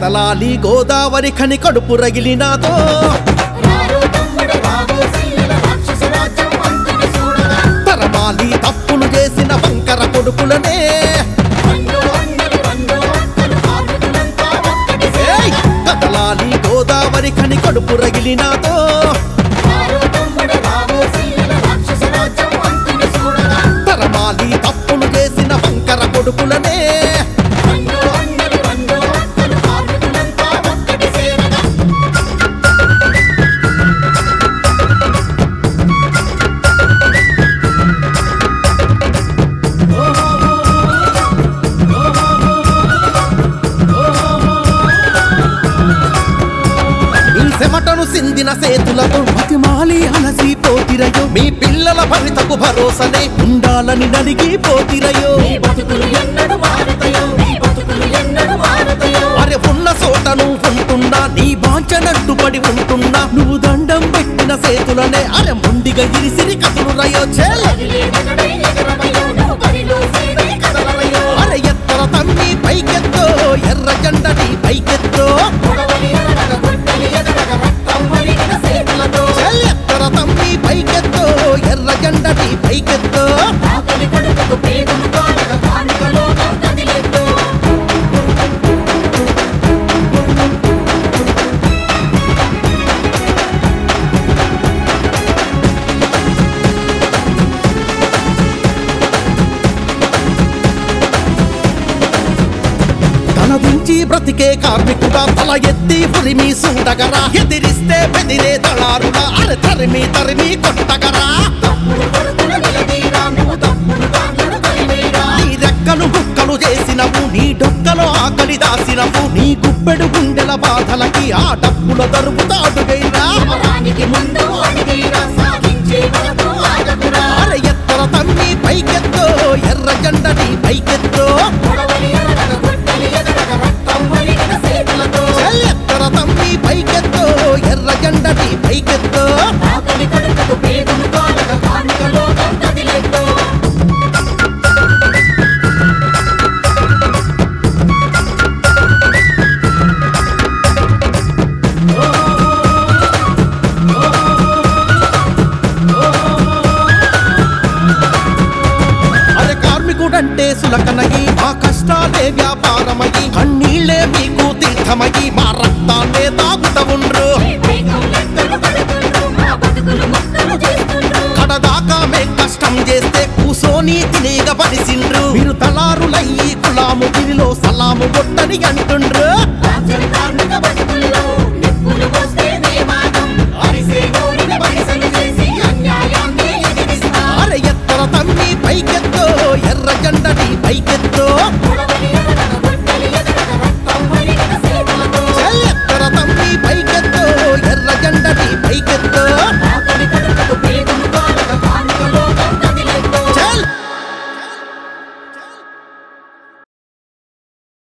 కదలాలి గోదావరి ఖని కడుపు రగిలినాదో రారో తమ్ముడు రావో సీల రాక్షస రాజ్యం అంతుని చూడగా తరమాలి తప్పులు చేసిన వంకర కొడుకులనే అన్నో అన్నలు అన్నో అక్కలు కార్మికులంతా ఒక్కటి ఏయ్! కదలాలి గోదావరి ఖని కడుపు రగిలినాదో రారో తమ్ముడు రావో సీల రాక్షస రాజ్యం అంతుని చూడగా తరమాలి తప్పులు చేసిన వంకర కొడుకులనే అన్నో అన్నలు అన్నో అక్కలు కార్మికులంతా ఒక్కటి సేరగా మీ చెమటను సిందిన సేతులతో మతిమాలి అలసి పోతిరయో మీ పిల్లల భవితకు భరోసనే ఉండాలని నలిగి పోతిరయో నీ బతుకులు ఎన్నడు మారుతాయో నీ బతుకులు ఎన్నడు మారుతాయో అరే ఉన్న చోట నువ్వు ఉంటున్నా నీ బాంచనట్టు పడి ఉంటున్నా నువ్వు దండం పెట్టిన సేతులనే అరే ముండిగా ఇరిసిరి కథలు రయో చెల్ కదిలేదనడై ఎగరవయో నువ్వు బరిలో సేవై కదలవయో అరే ఎత్తర తమ్మి పైకెత్తో ఎర్ర జెండని పైకెత్తో పొడవలి ఎగరగ గుడ్డలి ఎగరగ రక్తం వలిగిన సేతులతో చెల్ ఎత్తర తమ్మి పైకెత్తో ఎర్ర జెండని పైకెత్తో ఆకలి కడుపుకు పేగులు కాలగ కానుక లోకం కదిలెత్తు తలదించి బ్రతికే కార్మికుడా తల ఎత్తి ఉరిమి సూడగరా ఎదిరిస్తే బెదిరే దళారుడా అరే తరిమి తరిమి కొట్టగరా తప్పుడు కొడుకుల నిలదీరా నువ్వు తప్పుడు కాళ్ళను కలివేరా నీ రెక్కలు బుక్కలు చేసినవు నీ డొక్కలో ఆకలి దాసినవు నీ గుప్పెడు గుండెల బాధలకి ఆ డబ్బుల దరుపుతాడు గైరా సమరానికి ముందు అడిగేరా సాధించే వరకు ఆగకురా అరే ఎత్తర తమ్మి పైకెత్తో ఎర్ర జెండని పైకెత్తో పొడవలి ఎగరగ గుడ్డలి ఎగరగ రక్తం వలిగిన సేతులతో చెల్ ఎత్తర తమ్మి పైకెత్తో ఎర్ర జెండని పైకెత్తో ఆకలి కడుపుకు పేగులు కాలగ కానుక లోకం కదిలెత్తు అరే కార్మికుడంటే సులకనగి మా కష్టాలే వ్యాపారమగి కన్నీళ్ళే మీకు తీర్థమగి మా రక్తాన్నే తాగుత ఉండ్రు పైకం లెక్కలు కడుతుండ్రు మా బతుకులు మొక్కలు చేస్తుండ్రు కడదాకా మేం కష్టం చేస్తే కూసోని తినేగ పడిసిండ్రు మీరు తలారులయ్యి కులాము గిరిలో సలాము కొట్టని అంటుండ్రు రాజ్యం కార్మికుల